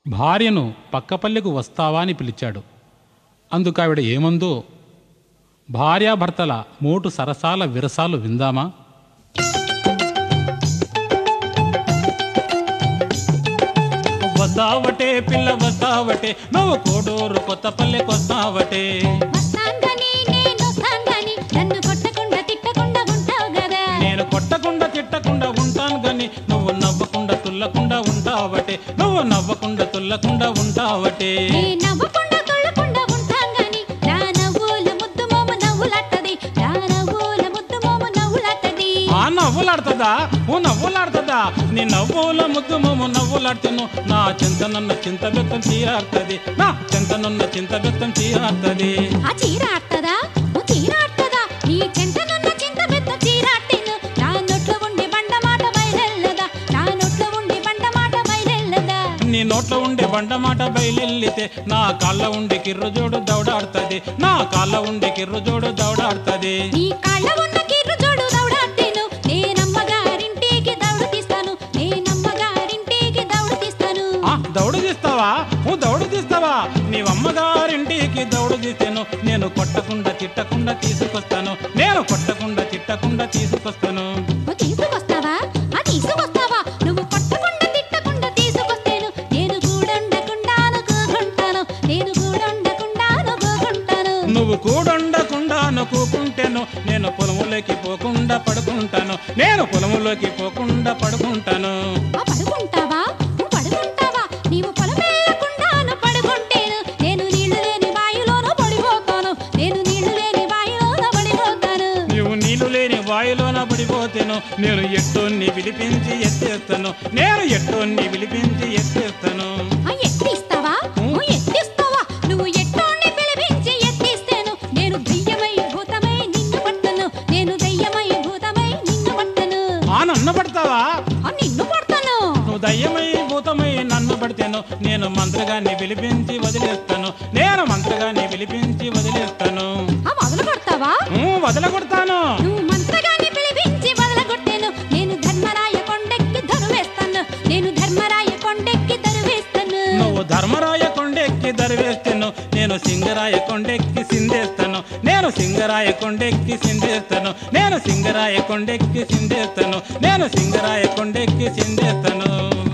భార్యను పక్కపల్లెకు వస్తావా అని పిలిచాడు అందుకావిడ ఏమందో భార్యాభర్తల మోటు సరసాల విరసాలు విందామా వస్తావటే పిల్ల వస్తావటే నువ్వు కోడూరు కొత్త పల్లెకి వస్తావటే వస్తాందని నేను వస్తాందని నన్ను కొట్టకుండా తిట్టకుండా ఉంటావు కదా నేను కొట్టకుండా తిట్టకుండా ఉంటాను గాని నువ్వు నవ్వకుండా తుల్లకుండా ఉంటావటే నువ్వు నవ్వకుండా తుల్లకుండా ఉంటావటే నే నవ్వకుండా తొళ్ళకుండా ఉంటాం గాని నా నవ్వుల ముద్దు మోము నవ్వులట్టది నా నవ్వుల ముద్దు మోము నవ్వులట్టది ఆ నవ్వులాడుతుందా ఓ నవ్వులాడుతుందా నీ నవ్వుల ముద్దు మొమ్మ నవ్వులాడుతాను నా చింతనున్న చింత బెత్తం చీరాడుతుంది నా చింతనున్న చింత బెత్తం చీరాడుతుంది ఆ చీర ఆడుతుందా ఓ చీర ఆడుతుందా నీ చెంటనున్న చింత పెద్ద చీర ఆట్టేను నా నోట్లో ఉండి బండ మాట బయలెల్లదా నా నోట్లో ఉండి బండ మాట బయలెల్లదా నీ నోట్లో ఉండే బండ మాట బయలెల్లితే నా కాళ్ళ ఉండే కిర్రు జోడు దౌడాడుతుంది నా కాళ్ళ ఉండే కిర్రు జోడు దౌడాడుతుంది నీ కాళ్ళ ఉన్న కిర్రు జోడు దౌడాట్టేను నేనమ్మగారింటికి దౌడు తీస్తాను నేనమ్మగారింటికి దౌడు తీస్తాను ఆ దౌడు తీస్తావా ఓ దౌడు తీస్తావా నీవమ్మగారింటికి దౌడు తీస్తాను నేను కొట్టకుండా తిట్టకుండా తీసుకొస్తాను నేను కొట్టకుండా తిట్టకుండా తీసుకొస్తాను ఓ తీసుకొస్తావా ఆ తీసుకొస్తావా నువ్వు కొట్టకుండా తిట్టకుండా తీసుకొస్తేను నేను కూడండకుండాను కూకుంటాను నేను కూడండకుండాను కూకుంటాను నువ్వు కూడుండకుండా నొక్కుంటేను నేను పొలములోకి పోకుండా పడుకుంటాను నేను పొలములోకి పోకుండా పడుకుంటాను ఆ పడుకుంటావా నువ్వు పడుకుంటావా నీవు పొలమేయకుండాను పడుకుంటేను నేను నీళ్లు లేని బావిలోనూ పడిపోతాను నేను నీళ్లు లేని బావిలోనూ పడిపోతాను నీవు నీళ్లు లేని వాయులోన పడిపోతేను నేను ఎట్టోన్ని విలిపించి ఎత్తేస్తాను నేను ఎట్టోన్ని విలిపించి ఎత్తేస్తాను ఆ ఎత్తిస్తావా నువ్వు ఎత్తిస్తావా నువ్వు ఎట్టోని పిలిపించి ఎత్తిస్తేను నేను దెయ్యమై భూతమై నిన్ను పట్టను నేను దెయ్యమై భూతమై నిన్ను పట్టను ఆ నన్ను పడతావా ఆ నిన్ను పడతాను నువ్వు దయ్యమై భూతమై నన్ను పడితేను నేను మంత్రగాన్ని పిలిపించి వదిలేస్తాను నేను మంత్రగాన్ని పిలిపించి వదిలేస్తాను ఆ మొదలు కొడతావా ఊ, వదలగొడతాను నువ్వు మంత్రగాన్ని పిలిపించి వదలగొట్టేను నేను ధర్మరాయ కొండెక్కి ధరువేస్తాను నేను ధర్మరాయ కొండెక్కి ధరువేస్తాను నువ్వు ధర్మరాయ కొండెక్కి దరివేస్తాను నేను సింగరాయ కొండెక్కి సిందేస్తాను నేను సింగరాయ కొండెక్కి సిందేస్తాను నేను సింగరాయ కొండెక్కి సిందేస్తాను నేను సింగరాయ కొండెక్కి సిందేస్తాను